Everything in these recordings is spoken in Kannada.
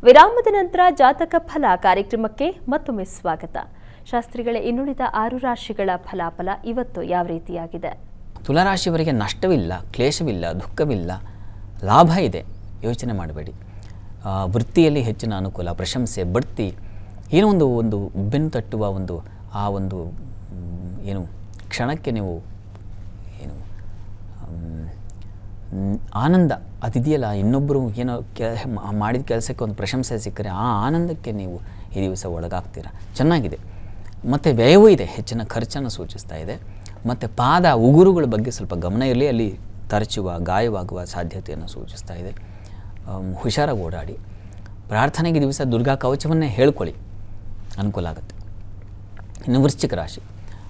ವಿರಾಮದ ನಂತರ ಜಾತಕ ಫಲ ಕಾರ್ಯಕ್ರಮಕ್ಕೆ ಮತ್ತೊಮ್ಮೆ ಸ್ವಾಗತ ಶಾಸ್ತ್ರಿಗಳೇ ಇನ್ನುಳಿದ ಆರು ರಾಶಿಗಳ ಫಲಾಫಲ ಇವತ್ತು ಯಾವ ರೀತಿಯಾಗಿದೆ ತುಲಾರಾಶಿಯವರಿಗೆ ನಷ್ಟವಿಲ್ಲ ಕ್ಲೇಶವಿಲ್ಲ ದುಃಖವಿಲ್ಲ ಲಾಭ ಇದೆ ಯೋಚನೆ ಮಾಡಬೇಡಿ ಆ, ವೃತ್ತಿಯಲ್ಲಿ ಹೆಚ್ಚಿನ ಅನುಕೂಲ ಪ್ರಶಂಸೆ ಬಡ್ತಿ ಏನೋ ಒಂದು ಒಂದು ಬೆನ್ನು ತಟ್ಟುವ ಒಂದು ಆ ಒಂದು ಮ್, ಏನು ಕ್ಷಣಕ್ಕೆ ನೀವು ಏನು ಮ್, ಮ್, ಆನಂದ ಅದಿದೆಯಲ್ಲ ಇನ್ನೊಬ್ಬರು ಏನೋ ಕೆ ಮಾ- ಮಾಡಿದ ಕೆಲಸಕ್ಕೆ ಒಂದು ಪ್ರಶಂಸೆ ಸಿಕ್ಕರೆ ಆ ಆನಂದಕ್ಕೆ ನೀವು ಈ ದಿವಸ ಒಳಗಾಗ್ತೀರ ಚೆನ್ನಾಗಿದೆ ಮತ್ತು ವ್ಯಯವೂ ಇದೆ ಹೆಚ್ಚಿನ ಖರ್ಚನ್ನು ಸೂಚಿಸ್ತಾ ಇದೆ ಮತ್ತು ಪಾದ ಉಗುರುಗಳ ಬಗ್ಗೆ ಸ್ವಲ್ಪ ಗಮನ ಇರಲಿ ಅಲ್ಲಿ ತರಚುವ ಗಾಯವಾಗುವ ಸಾಧ್ಯತೆಯನ್ನು ಸೂಚಿಸ್ತಾ ಇದೆ ಆಮ್, ಹುಷಾರಾಗಿ ಓಡಾಡಿ ಪ್ರಾರ್ಥನೆಗೆ ಈ ದಿವಸ ದುರ್ಗಾ ಕವಚವನ್ನೇ ಹೇಳ್ಕೊಳ್ಳಿ ಅನುಕೂಲ ಆಗುತ್ತೆ ಇನ್ನು ವೃಶ್ಚಿಕ ರಾಶಿ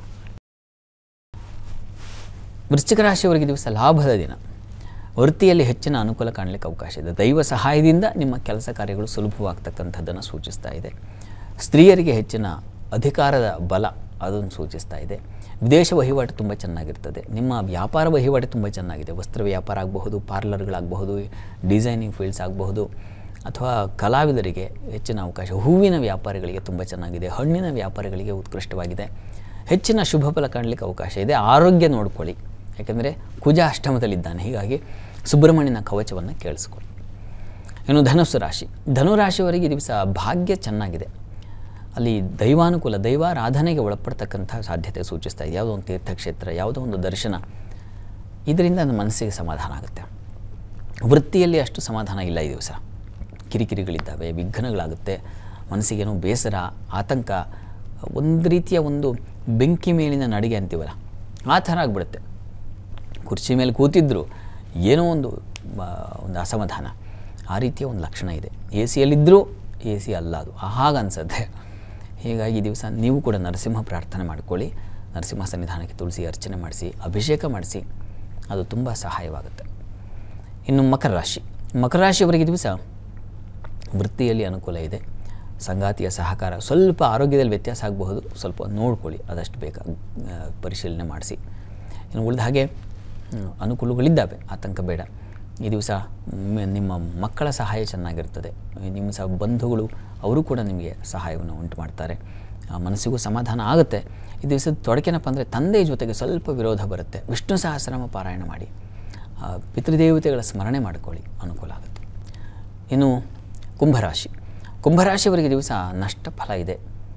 ವೃಶ್ಚಿಕ ರಾಶಿಯವರಿಗೆ ದಿವಸ ಲಾಭದ ದಿನ ವೃತ್ತಿಯಲ್ಲಿ ಹೆಚ್ಚಿನ ಅನುಕೂಲ ಕಾಣಲಿಕ್ಕೆ ಅವಕಾಶ ಇದೆ ದೈವ ಸಹಾಯದಿಂದ ನಿಮ್ಮ ಕೆಲಸ ಕಾರ್ಯಗಳು ಸುಲಭವಾಗ್ತಕ್ಕಂಥದ್ದನ್ನು ಸೂಚಿಸ್ತಾ ಇದೆ ಸ್ತ್ರೀಯರಿಗೆ ಹೆಚ್ಚಿನ ಅಧಿಕಾರದ ಬಲ ಅದನ್ನು ಸೂಚಿಸ್ತಾ ಇದೆ ವಿದೇಶ ವಹಿವಾಟು ತುಂಬ ಚೆನ್ನಾಗಿರ್ತದೆ ನಿಮ್ಮ ವ್ಯಾಪಾರ ವಹಿವಾಟು ತುಂಬ ಚೆನ್ನಾಗಿದೆ ವಸ್ತ್ರ ವ್ಯಾಪಾರ ಆಗಬಹುದು ಪಾರ್ಲರ್ಗಳಾಗಬಹುದು ಡಿಸೈನಿಂಗ್ ಫೀಲ್ಡ್ಸ್ ಆಗಬಹುದು ಅಥವಾ ಕಲಾವಿದರಿಗೆ ಹೆಚ್ಚಿನ ಅವಕಾಶ ಹೂವಿನ ವ್ಯಾಪಾರಿಗಳಿಗೆ ತುಂಬ ಚೆನ್ನಾಗಿದೆ ಹಣ್ಣಿನ ವ್ಯಾಪಾರಿಗಳಿಗೆ ಉತ್ಕೃಷ್ಟವಾಗಿದೆ ಹೆಚ್ಚಿನ ಶುಭ ಫಲ ಕಾಣಲಿಕ್ಕೆ ಅವಕಾಶ ಇದೆ ಆರೋಗ್ಯ ನೋಡ್ಕೊಳ್ಳಿ ಯಾಕೆಂದರೆ ಕುಜ ಅಷ್ಟಮದಲ್ಲಿದ್ದಾನೆ ಹೀಗಾಗಿ ಸುಬ್ರಹ್ಮಣ್ಯನ ಕವಚವನ್ನು ಕೇಳಿಸ್ಕೊಳ್ಳಿ ಇನ್ನು ಧನುಸ್ಸು ರಾಶಿ ಧನುರಾಶಿಯವರಿಗೆ ಈ ದಿವಸ ಭಾಗ್ಯ ಚೆನ್ನಾಗಿದೆ ಅಲ್ಲಿ ದೈವಾನುಕೂಲ ದೈವಾರಾಧನೆಗೆ ಒಳಪಡ್ತಕ್ಕಂಥ ಸಾಧ್ಯತೆ ಸೂಚಿಸ್ತಾ ಇದೆ ಯಾವುದೋ ಒಂದು ತೀರ್ಥಕ್ಷೇತ್ರ ಯಾವುದೋ ಒಂದು ದರ್ಶನ ಇದರಿಂದ ನನ್ನ ಮನಸ್ಸಿಗೆ ಸಮಾಧಾನ ಆಗುತ್ತೆ ವೃತ್ತಿಯಲ್ಲಿ ಅಷ್ಟು ಸಮಾಧಾನ ಇಲ್ಲ ಈ ದಿವಸ ಕಿರಿಕಿರಿಗಳಿದ್ದಾವೆ ವಿಘ್ನಗಳಾಗುತ್ತೆ ಮನಸ್ಸಿಗೇನೋ ಬೇಸರ ಆತಂಕ ಒಂದು ರೀತಿಯ ಒಂದು ಬೆಂಕಿ ಮೇಲಿನ ನಡಿಗೆ ಅಂತೀವಲ್ಲ ಆ ಥರ ಆಗಿಬಿಡುತ್ತೆ ಕುರ್ಚಿ ಮೇಲೆ ಕೂತಿದ್ರು ಏನೋ ಒಂದು ಆ, ಒಂದು ಅಸಮಾಧಾನ ಆ ರೀತಿಯ ಒಂದು ಲಕ್ಷಣ ಇದೆ ಎ ಸಿಯಲ್ಲಿದ್ದರೂ ಎ ಸಿ ಅಲ್ಲ ಅದು ಹಾಗೆ ಅನಿಸುತ್ತೆ ಹೀಗಾಗಿ ಈ ದಿವಸ ನೀವು ಕೂಡ ನರಸಿಂಹ ಪ್ರಾರ್ಥನೆ ಮಾಡ್ಕೊಳ್ಳಿ ನರಸಿಂಹ ಸನ್ನಿಧಾನಕ್ಕೆ ತುಳಸಿ ಅರ್ಚನೆ ಮಾಡಿಸಿ ಅಭಿಷೇಕ ಮಾಡಿಸಿ ಅದು ತುಂಬ ಸಹಾಯವಾಗುತ್ತೆ ಇನ್ನು ಮಕರ ರಾಶಿ ಮಕರ ರಾಶಿಯವರಿಗೆ ದಿವಸ ವೃತ್ತಿಯಲ್ಲಿ ಅನುಕೂಲ ಇದೆ ಸಂಗಾತಿಯ ಸಹಕಾರ ಸ್ವಲ್ಪ ಆರೋಗ್ಯದಲ್ಲಿ ವ್ಯತ್ಯಾಸ ಆಗಬಹುದು ಸ್ವಲ್ಪ ನೋಡ್ಕೊಳ್ಳಿ ಅದಷ್ಟು ಬೇಕಾ ಆ, ಪರಿಶೀಲನೆ ಮಾಡಿಸಿ ಇನ್ನು ಉಳಿದ ಹಾಗೆ ಹ್ಮ್, ಅನುಕೂಲಗಳಿದ್ದಾವೆ ಆತಂಕ ಬೇಡ ಈ ದಿವಸ ಮ್- ನಿಮ್ಮ ಮಕ್ಕಳ ಸಹಾಯ ಚೆನ್ನಾಗಿರ್ತದೆ ನಿಮ್ಮ ಸಹ ಬಂಧುಗಳು ಅವರು ಕೂಡ ನಿಮಗೆ ಸಹಾಯವನ್ನು ಉಂಟು ಮಾಡ್ತಾರೆ ಆ, ಮನಸ್ಸಿಗೂ ಸಮಾಧಾನ ಆಗುತ್ತೆ ಈ ದಿವಸದ ತೊಡಕೇನಪ್ಪ ಅಂದರೆ ತಂದೆಯ ಜೊತೆಗೆ ಸ್ವಲ್ಪ ವಿರೋಧ ಬರುತ್ತೆ ವಿಷ್ಣು ಸಹಸ್ರನಾಮ ಪಾರಾಯಣ ಮಾಡಿ ಆ, ಪಿತೃದೇವತೆಗಳ ಸ್ಮರಣೆ ಮಾಡಿಕೊಳ್ಳಿ ಅನುಕೂಲ ಆಗುತ್ತೆ ಇನ್ನು ಕುಂಭರಾಶಿ ಕುಂಭರಾಶಿಯವರಿಗೆ ದಿವಸ ನಷ್ಟ ಫಲ ಇದೆ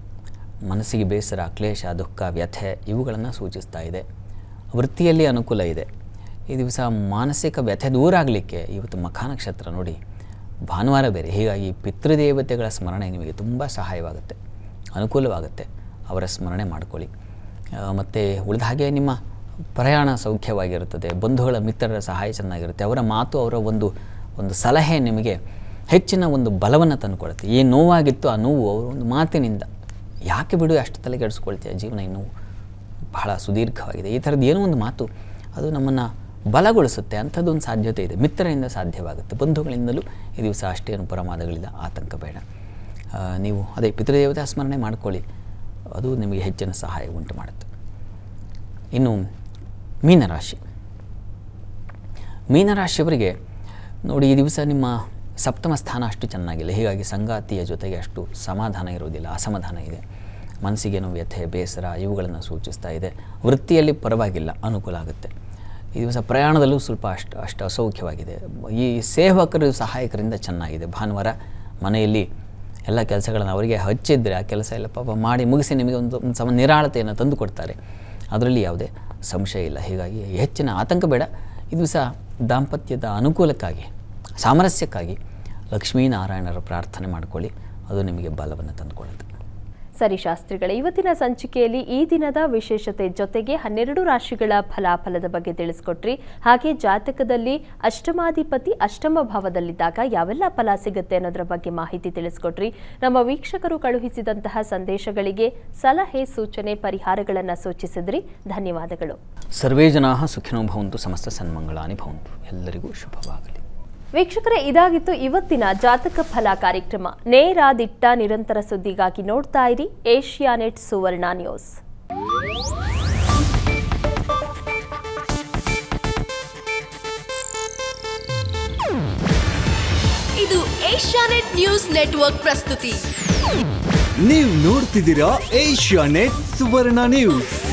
ಮನಸ್ಸಿಗೆ ಬೇಸರ ಕ್ಲೇಶ ದುಃಖ ವ್ಯಥೆ ಇವುಗಳನ್ನು ಸೂಚಿಸ್ತಾ ಇದೆ ವೃತ್ತಿಯಲ್ಲಿ ಅನುಕೂಲ ಇದೆ ಈ ದಿವಸ ಮಾನಸಿಕ ವ್ಯಥೆ ದೂರ ಆಗಲಿಕ್ಕೆ ಇವತ್ತು ಮಖ ನಕ್ಷತ್ರ ನೋಡಿ ಭಾನುವಾರ ಬೇರೆ ಹೀಗಾಗಿ ಪಿತೃದೇವತೆಗಳ ಸ್ಮರಣೆ ನಿಮಗೆ ತುಂಬ ಸಹಾಯವಾಗುತ್ತೆ ಅನುಕೂಲವಾಗುತ್ತೆ ಅವರ ಸ್ಮರಣೆ ಮಾಡ್ಕೊಳ್ಳಿ ಮತ್ತು ಉಳಿದ ಹಾಗೆ ನಿಮ್ಮ ಪ್ರಯಾಣ ಸೌಖ್ಯವಾಗಿರುತ್ತದೆ ಬಂಧುಗಳ ಮಿತ್ರರ ಸಹಾಯ ಚೆನ್ನಾಗಿರುತ್ತೆ ಅವರ ಮಾತು ಅವರ ಒಂದು ಒಂದು ಸಲಹೆ ನಿಮಗೆ ಹೆಚ್ಚಿನ ಒಂದು ಬಲವನ್ನು ತಂದುಕೊಡುತ್ತೆ ಏನು ನೋವಾಗಿತ್ತು ಆ ನೋವು ಅವರ ಒಂದು ಮಾತಿನಿಂದ ಯಾಕೆ ಬಿಡು ಅಷ್ಟು ತಲೆ ಕೆಡಿಸ್ಕೊಳ್ತೀಯ ಜೀವನ ಇನ್ನೂ ಬಹಳ ಸುದೀರ್ಘವಾಗಿದೆ ಈ ಥರದ್ದು ಏನೋ ಒಂದು ಮಾತು ಅದು ನಮ್ಮನ್ನು ಬಲಗೊಳಿಸುತ್ತೆ ಅಂಥದ್ದೊಂದು ಸಾಧ್ಯತೆ ಇದೆ ಮಿತ್ರರಿಂದ ಸಾಧ್ಯವಾಗುತ್ತೆ ಬಂಧುಗಳಿಂದಲೂ ಈ ದಿವಸ ಅಷ್ಟೇನು ಪ್ರಮಾದಗಳಿಲ್ಲ ಆತಂಕ ಬೇಡ ಆ, ನೀವು ಅದೇ ಪಿತೃದೇವತಾ ಸ್ಮರಣೆ ಮಾಡ್ಕೊಳ್ಳಿ ಅದು ನಿಮಗೆ ಹೆಚ್ಚಿನ ಸಹಾಯ ಉಂಟು ಮಾಡುತ್ತೆ ಇನ್ನು ಮೀನರಾಶಿ ಮೀನರಾಶಿಯವರಿಗೆ ನೋಡಿ ಈ ದಿವಸ ನಿಮ್ಮ ಸಪ್ತಮ ಸ್ಥಾನ ಅಷ್ಟು ಚೆನ್ನಾಗಿಲ್ಲ ಹೀಗಾಗಿ ಸಂಗಾತಿಯ ಜೊತೆಗೆ ಅಷ್ಟು ಸಮಾಧಾನ ಇರುವುದಿಲ್ಲ ಅಸಮಾಧಾನ ಇದೆ ಮನಸ್ಸಿಗೇನೋ ವ್ಯಥೆ ಬೇಸರ ಇವುಗಳನ್ನು ಸೂಚಿಸ್ತಾ ಇದೆ ವೃತ್ತಿಯಲ್ಲಿ ಪರವಾಗಿಲ್ಲ ಅನುಕೂಲ ಆಗುತ್ತೆ ಈ ದಿವಸ ಪ್ರಯಾಣದಲ್ಲೂ ಸ್ವಲ್ಪ ಅಷ್ಟು ಅಷ್ಟು ಅಸೌಖ್ಯವಾಗಿದೆ ಈ ಸೇವಕರು ಸಹಾಯಕರಿಂದ ಚೆನ್ನಾಗಿದೆ ಭಾನುವಾರ ಮನೆಯಲ್ಲಿ ಎಲ್ಲ ಕೆಲಸಗಳನ್ನು ಅವರಿಗೆ ಹಚ್ಚಿದ್ರೆ ಆ ಕೆಲಸ ಎಲ್ಲ ಪಾಪ ಮಾಡಿ ಮುಗಿಸಿ ನಿಮಗೆ ಒಂದು ಒಂದು ಸಮ ನಿರಾಳತೆಯನ್ನು ತಂದು ಕೊಡ್ತಾರೆ ಅದರಲ್ಲಿ ಯಾವುದೇ ಸಂಶಯ ಇಲ್ಲ ಹೀಗಾಗಿ ಹೆಚ್ಚಿನ ಆತಂಕ ಬೇಡ ಈ ದಿವಸ ದಾಂಪತ್ಯದ ಅನುಕೂಲಕ್ಕಾಗಿ ಸಾಮರಸ್ಯಕ್ಕಾಗಿ ಲಕ್ಷ್ಮೀನಾರಾಯಣರ ಪ್ರಾರ್ಥನೆ ಮಾಡಿಕೊಳ್ಳಿ ಅದು ನಿಮಗೆ ಬಲವನ್ನು ತಂದುಕೊಳ್ಳುತ್ತೆ ಸರಿ ಶಾಸ್ತ್ರಿಗಳೇ ಇವತ್ತಿನ ಸಂಚಿಕೆಯಲ್ಲಿ ಈ ದಿನದ ವಿಶೇಷತೆ ಜೊತೆಗೆ ಹನ್ನೆರಡು ರಾಶಿಗಳ ಫಲಾಫಲದ ಬಗ್ಗೆ ತಿಳಿಸ್ಕೊಟ್ರಿ ಹಾಗೆ ಜಾತಕದಲ್ಲಿ ಅಷ್ಟಮಾಧಿಪತಿ ಅಷ್ಟಮ ಭಾವದಲ್ಲಿದ್ದಾಗ ಯಾವೆಲ್ಲ ಫಲ ಸಿಗುತ್ತೆ ಅನ್ನೋದರ ಬಗ್ಗೆ ಮಾಹಿತಿ ತಿಳಿಸ್ಕೊಟ್ರಿ ನಮ್ಮ ವೀಕ್ಷಕರು ಕಳುಹಿಸಿದಂತಹ ಸಂದೇಶಗಳಿಗೆ ಸಲಹೆ ಸೂಚನೆ ಪರಿಹಾರಗಳನ್ನು ಸೂಚಿಸಿದ್ರಿ ಧನ್ಯವಾದಗಳು ಸರ್ವೇ ಜನಾ ಸುಖಿನೋ ಭವಂತು ಸಮಸ್ತ ಸನ್ಮಂಗಳಾನಿ ಭವಂತು ಎಲ್ಲರಿಗೂ ಶುಭವಾಗಲಿ ವೀಕ್ಷಕರೇ ಇದಾಗಿತ್ತು ಇವತ್ತಿನ ಜಾತಕ ಫಲ ಕಾರ್ಯಕ್ರಮ ನೇರ ದಿಟ್ಟ ನಿರಂತರ ಸುದ್ದಿಗಾಗಿ ನೋಡ್ತಾ ಇರಿ ಏಷ್ಯಾನೆಟ್ ಸುವರ್ಣ ನ್ಯೂಸ್ ಇದು ಏಷ್ಯಾನೆಟ್ ನ್ಯೂಸ್ ನೆಟ್ವರ್ಕ್ ಪ್ರಸ್ತುತಿ ನೀವು ನೋಡ್ತಿದ್ದೀರಾ ಏಷ್ಯಾ ನೆಟ್ ಸುವರ್ಣ ನ್ಯೂಸ್